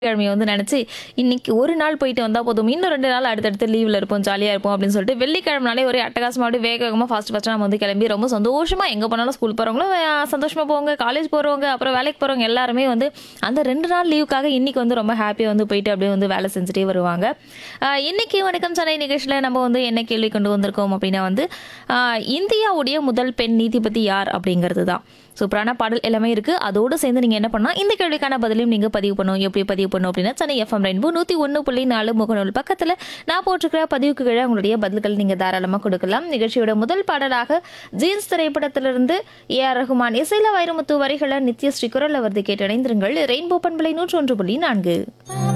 கிழமையை வந்து நினச்சி இன்னைக்கு ஒரு நாள் போயிட்டு வந்தால் போதும் இன்னும் ரெண்டு நாள் அடுத்தடுத்து லீவில் இருப்போம் ஜாலியாக இருப்போம் அப்படின்னு சொல்லிட்டு வெள்ளிக்கிழமைனாலே ஒரே அட்டகாசமாக அப்படியே வேக வேகமாக ஃபாஸ்ட் ஃபாஸ்ட்டாக நம்ம வந்து கிளம்பி ரொம்ப சந்தோஷமாக எங்கே போனாலும் ஸ்கூல் போகிறவங்களும் சந்தோஷமாக போவாங்க காலேஜ் போகிறவங்க அப்புறம் வேலைக்கு போகிறவங்க எல்லாருமே வந்து அந்த ரெண்டு நாள் லீவுக்காக இன்னைக்கு வந்து ரொம்ப ஹாப்பியாக வந்து போயிட்டு அப்படியே வந்து வேலை செஞ்சுட்டே வருவாங்க ஆஹ் இன்னைக்கு வணக்கம் சென்னை நிகழ்ச்சியில் நம்ம வந்து என்ன கேள்வி கொண்டு வந்திருக்கோம் அப்படின்னா வந்து ஆஹ் இந்தியாவுடைய முதல் பெண் நீதிபதி யார் அப்படிங்கிறது தான் சூப்பரான பாடல் எல்லாமே இருக்கு அதோடு சேர்ந்து நீங்க என்ன பண்ணலாம் இந்த கேள்விக்கான பதிலையும் நீங்க பதிவு பண்ணணும் எப்படி பதிவு பண்ணணும் அப்படின்னா சென்னை எஃப்எம் ரெயின்போ நூத்தி ஒன்று புள்ளி நாலு முகநூல் பக்கத்துல நான் போட்டிருக்கிற பதிவுக்கு கீழே உங்களுடைய பதில்கள் நீங்க தாராளமா கொடுக்கலாம் நிகழ்ச்சியோட முதல் பாடலாக ஜீன்ஸ் திரைப்படத்திலிருந்து ஏ ஆர் ரகுமான் இசைல வைரமுத்து வரிகளை நித்யஸ்ரீ குரல் அவரது கேட்டடைந்திருங்கள் ரெயின்போ பண்பலை நூற்றி ஒன்று புள்ளி நான்கு